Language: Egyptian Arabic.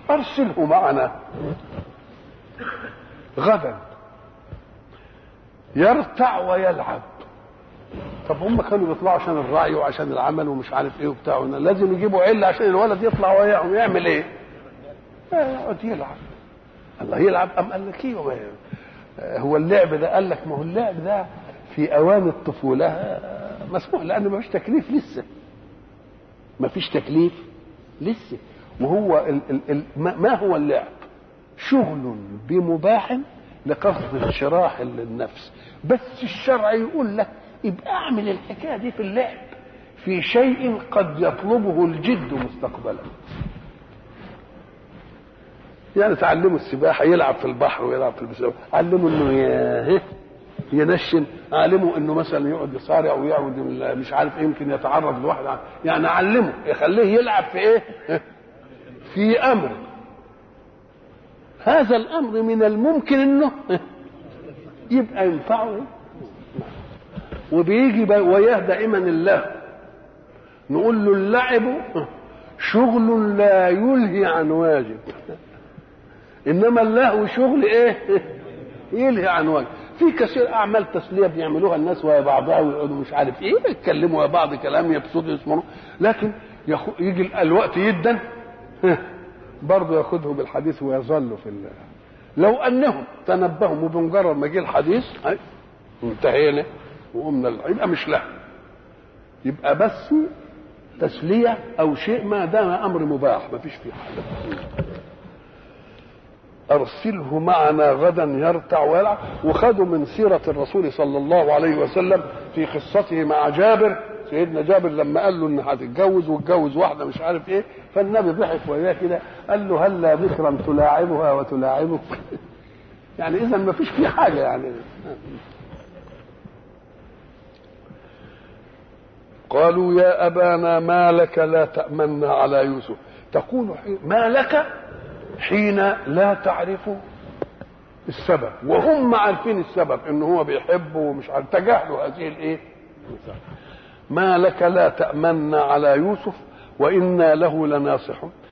ارسله معنا غدا يرتع ويلعب طب هم كانوا بيطلعوا عشان الرعي وعشان العمل ومش عارف ايه وبتاع لازم يجيبوا عله عشان الولد يطلع وياهم يعمل ايه؟ يقعد يلعب الله يلعب ام قال لك ايه هو اللعب ده قال لك ما هو اللعب ده في اوان الطفوله مسموح لان ما فيش تكليف لسه ما فيش تكليف لسه وهو ال ال ال ما هو اللعب شغل بمباح لقصد انشراح النفس بس الشرع يقول لك يبقى اعمل الحكايه دي في اللعب في شيء قد يطلبه الجد مستقبلا يعني تعلموا السباحه يلعب في البحر ويلعب في البسين علموا انه ي... ينشن علموا انه مثلا يقعد يصارع ويقعد مش عارف ايه يمكن يتعرض لواحد يعني علمه يخليه يلعب في ايه في امر هذا الامر من الممكن انه يبقى ينفعه وبيجي وياه دائما الله نقول له اللعب شغل لا يلهي عن واجب انما اللهو شغل ايه يلهي عن واجب في كثير اعمال تسليه بيعملوها الناس ويا بعضها ويقعدوا مش عارف ايه يتكلموا ويا بعض كلام يبسطوا يسمعوا لكن يخو يجي الوقت جدا برضه ياخذه بالحديث ويظل في الله لو انهم تنبهوا وبمجرد ما جه الحديث انتهينا وقمنا يبقى مش له يبقى بس تسليه او شيء ما دام امر مباح ما فيش فيه حاجه ارسله معنا غدا يرتع ويلعب وخدوا من سيره الرسول صلى الله عليه وسلم في قصته مع جابر سيدنا جابر لما قال له ان هتتجوز واتجوز واحده مش عارف ايه فالنبي ضحك وياه كده قال له هلا بكرا تلاعبها وتلاعبك يعني اذا ما فيش فيه حاجه يعني قالوا يا ابانا ما لك لا تامنا على يوسف تقول ما لك حين لا تعرف السبب وهم عارفين السبب ان هو بيحبه ومش عارف تجاهلوا هذه الايه ما لك لا تأمنا على يوسف وإنا له لناصحون